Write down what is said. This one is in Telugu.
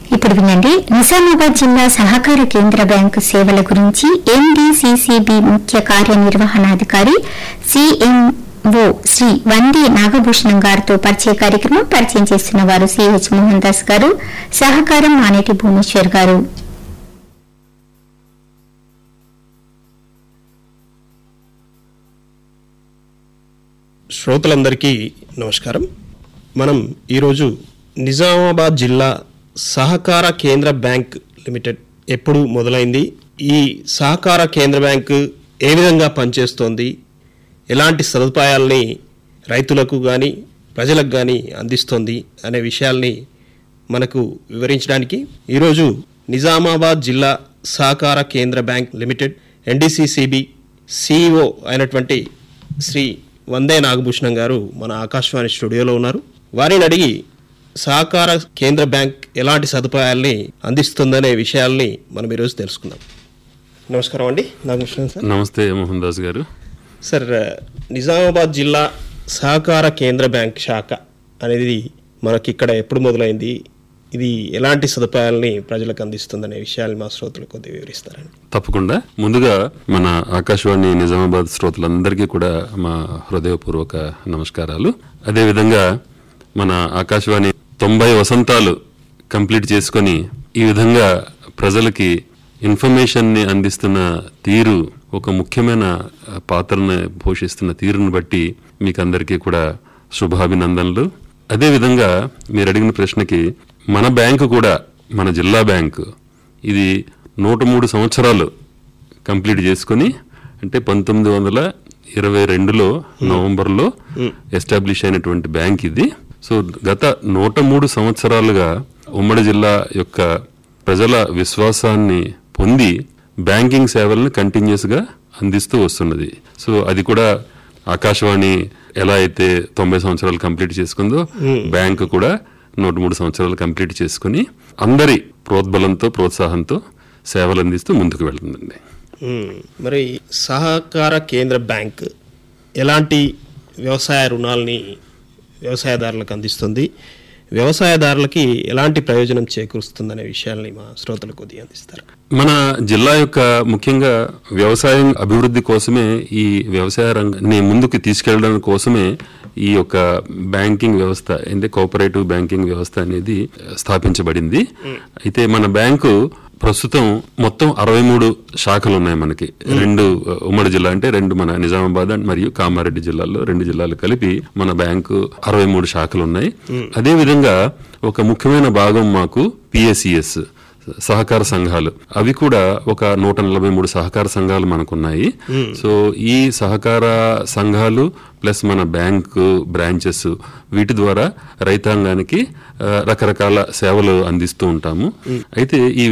ఇప్పుడు వినండి నిజామాబాద్ జిల్లా సహకార కేంద్ర బ్యాంకు సేవల గురించి ఎన్డీసీసీబీ ముఖ్య కార్యనిర్వహణాధికారి సిఎంఓ శ్రీ వంది నాగభూషణం గారితో పరిచయ కార్యక్రమం పరిచయం చేస్తున్న వారు సిహెచ్ మోహన్ దాస్ గారు సహకారం మానేటి భువనేశ్వర్ గారు శ్రోతలందరికీ నమస్కారం మనం ఈరోజు నిజామాబాద్ జిల్లా సహకార కేంద్ర బ్యాంక్ లిమిటెడ్ ఎప్పుడు మొదలైంది ఈ సహకార కేంద్ర బ్యాంకు ఏ విధంగా పనిచేస్తోంది ఎలాంటి సదుపాయాల్ని రైతులకు కానీ ప్రజలకు కానీ అందిస్తోంది అనే విషయాల్ని మనకు వివరించడానికి ఈరోజు నిజామాబాద్ జిల్లా సహకార కేంద్ర బ్యాంక్ లిమిటెడ్ ఎన్డీసీసీబీ సిఇఓ అయినటువంటి శ్రీ వందే నాగభూషణం గారు మన ఆకాశవాణి స్టూడియోలో ఉన్నారు వారిని అడిగి సహకార కేంద్ర బ్యాంక్ ఎలాంటి సదుపాయాల్ని అందిస్తుందనే విషయాల్ని మనం ఈరోజు తెలుసుకుందాం నమస్కారం అండి నాగభూషణం సార్ నమస్తే మోహన్ దాస్ గారు సార్ నిజామాబాద్ జిల్లా సహకార కేంద్ర బ్యాంక్ శాఖ అనేది మనకి ఇక్కడ ఎప్పుడు మొదలైంది ఇది ఎలాంటి సదుపాయాలని ప్రజలకు అందిస్తుందనే విషయాలు మా శ్రోతలు కొద్దిగా వివరిస్తారండి తప్పకుండా ముందుగా మన ఆకాశవాణి నిజామాబాద్ శ్రోతలందరికీ కూడా మా హృదయపూర్వక నమస్కారాలు అదేవిధంగా మన ఆకాశవాణి తొంభై వసంతాలు కంప్లీట్ చేసుకొని ఈ విధంగా ప్రజలకి ఇన్ఫర్మేషన్ ని అందిస్తున్న తీరు ఒక ముఖ్యమైన ఆ, పాత్రను పోషిస్తున్న తీరును బట్టి మీకు అందరికీ కూడా శుభాభినందనలు అదేవిధంగా మీరు అడిగిన ప్రశ్నకి మన బ్యాంకు కూడా మన జిల్లా బ్యాంకు ఇది నూట మూడు సంవత్సరాలు కంప్లీట్ చేసుకుని అంటే పంతొమ్మిది వందల ఇరవై రెండులో నవంబర్లో ఎస్టాబ్లిష్ అయినటువంటి బ్యాంక్ ఇది సో గత నూట మూడు సంవత్సరాలుగా ఉమ్మడి జిల్లా యొక్క ప్రజల విశ్వాసాన్ని పొంది బ్యాంకింగ్ సేవలను కంటిన్యూస్ గా అందిస్తూ వస్తున్నది సో అది కూడా ఆకాశవాణి ఎలా అయితే తొంభై సంవత్సరాలు కంప్లీట్ చేసుకుందో బ్యాంకు కూడా నూట మూడు సంవత్సరాలు కంప్లీట్ చేసుకుని అందరి ప్రోద్బలంతో ప్రోత్సాహంతో సేవలు అందిస్తూ ముందుకు వెళ్తుందండి మ్మ్. మరి సహకార కేంద్ర బ్యాంక్ ఎలాంటి వ్యవసాయ రుణాలని వ్యవసాయదారులకు అందిస్తుంది వ్యవసాయదారులకి ఎలాంటి ప్రయోజనం చేకూరుస్తుందనే విషయాల్ని మా శ్రోతలకు కొద్దిగా అందిస్తారు మన జిల్లా యొక్క ముఖ్యంగా వ్యవసాయం అభివృద్ధి కోసమే ఈ వ్యవసాయ రంగాన్ని ముందుకు తీసుకెళ్లడం కోసమే ఈ యొక్క బ్యాంకింగ్ వ్యవస్థ అంటే కోఆపరేటివ్ బ్యాంకింగ్ వ్యవస్థ అనేది స్థాపించబడింది అయితే మన బ్యాంకు ప్రస్తుతం మొత్తం అరవై మూడు శాఖలు ఉన్నాయి మనకి రెండు uh, ఉమ్మడి జిల్లా అంటే రెండు మన నిజామాబాద్ అండ్ మరియు కామారెడ్డి జిల్లాల్లో రెండు జిల్లాలు కలిపి మన బ్యాంకు అరవై మూడు శాఖలు ఉన్నాయి అదే విధంగా ఒక ముఖ్యమైన భాగం మాకు పిఎస్సిఎస్ సహకార సంఘాలు అవి కూడా ఒక నూట నలభై మూడు సహకార సంఘాలు మనకున్నాయి సో ఈ సహకార సంఘాలు ప్లస్ మన బ్యాంకు బ్రాంచెస్ వీటి ద్వారా రైతాంగానికి ఆ, రకరకాల సేవలు అందిస్తూ ఉంటాము అయితే ఈ